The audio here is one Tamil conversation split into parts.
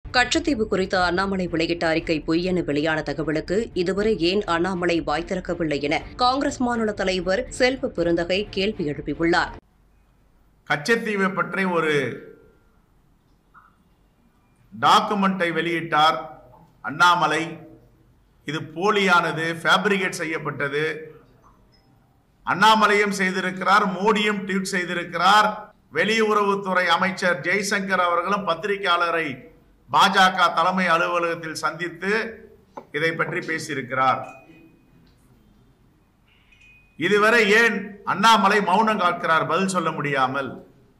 கச்சத்தீவு குறித்த அண்ணாமலை வெளியிட்ட அறிக்கை பொய் என வெளியான தகவலுக்கு இதுவரை ஏன் அண்ணாமலை வாய் திறக்கவில்லை என காங்கிரஸ் மாநில தலைவர் செல்வ பெருந்தகை கேள்வி எழுப்பியுள்ளார் கச்சத்தீவை பற்றி ஒரு டாக்குமெண்ட்டை வெளியிட்டார் அண்ணாமலை இது போலியானது ஃபேப்ரிகேட் செய்யப்பட்டது அண்ணாமலையும் செய்திருக்கிறார் மோடியும் ட்வீட் செய்திருக்கிறார் வெளியுறவுத்துறை அமைச்சர் ஜெய்சங்கர் அவர்களும் பத்திரிகையாளரை பாஜக தலைமை அலுவலகத்தில் சந்தித்து இதை பற்றி பேசியிருக்கிறார் இதுவரை ஏன் அண்ணாமலை மௌனம் காக்கிறார் பதில் சொல்ல முடியாமல்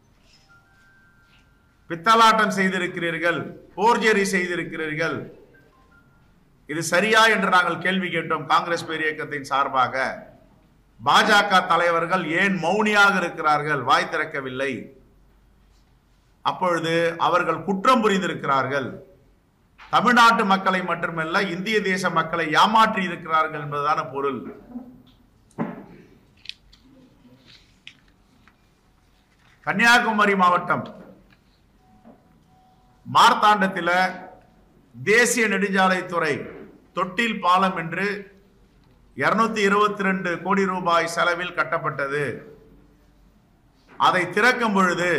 பித்தலாட்டம் செய்திருக்கிறீர்கள் போர்ஜரி செய்திருக்கிறீர்கள் இது சரியா என்று நாங்கள் கேள்வி கேட்டோம் காங்கிரஸ் பேரியக்கத்தின் சார்பாக பாஜக தலைவர்கள் ஏன் மௌனியாக இருக்கிறார்கள் வாய் திறக்கவில்லை அப்பொழுது அவர்கள் குற்றம் புரிந்திருக்கிறார்கள் தமிழ்நாட்டு மக்களை மட்டுமல்ல இந்திய தேச மக்களை ஏமாற்றி இருக்கிறார்கள் என்பதுதான பொருள் கன்னியாகுமரி மாவட்டம் மார்த்தாண்டத்தில் தேசிய நெடுஞ்சாலைத்துறை தொட்டில் பாலம் என்று இருநூத்தி இருபத்தி ரெண்டு கோடி ரூபாய் செலவில் கட்டப்பட்டது அதை திறக்கும் பொழுது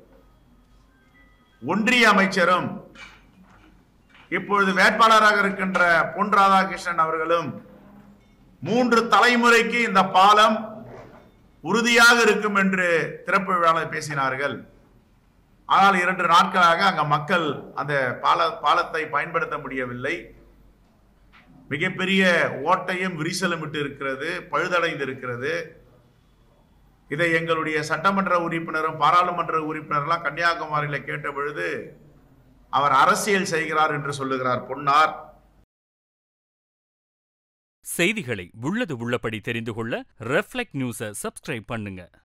ஒன்றிய அமைச்சரும் இப்பொழுது வேட்பாளராக இருக்கின்ற பொன் ராதாகிருஷ்ணன் அவர்களும் மூன்று தலைமுறைக்கு இந்த பாலம் உறுதியாக இருக்கும் என்று திறப்பு விழாவில் பேசினார்கள் ஆனால் இரண்டு நாட்களாக அங்க மக்கள் அந்த பால பாலத்தை பயன்படுத்த முடியவில்லை மிகப்பெரிய ஓட்டையும் விரிசலும் விட்டு இருக்கிறது பழுதடைந்து இருக்கிறது இதை எங்களுடைய சட்டமன்ற உறுப்பினரும் பாராளுமன்ற உறுப்பினர்லாம் கன்னியாகுமரியில் கேட்ட பொழுது அவர் அரசியல் செய்கிறார் என்று சொல்லுகிறார் பொன்னார் செய்திகளை உள்ளது உள்ளபடி தெரிந்து கொள்ள ரெஃப்ளெக்ட் நியூஸை சப்ஸ்கிரைப் பண்ணுங்க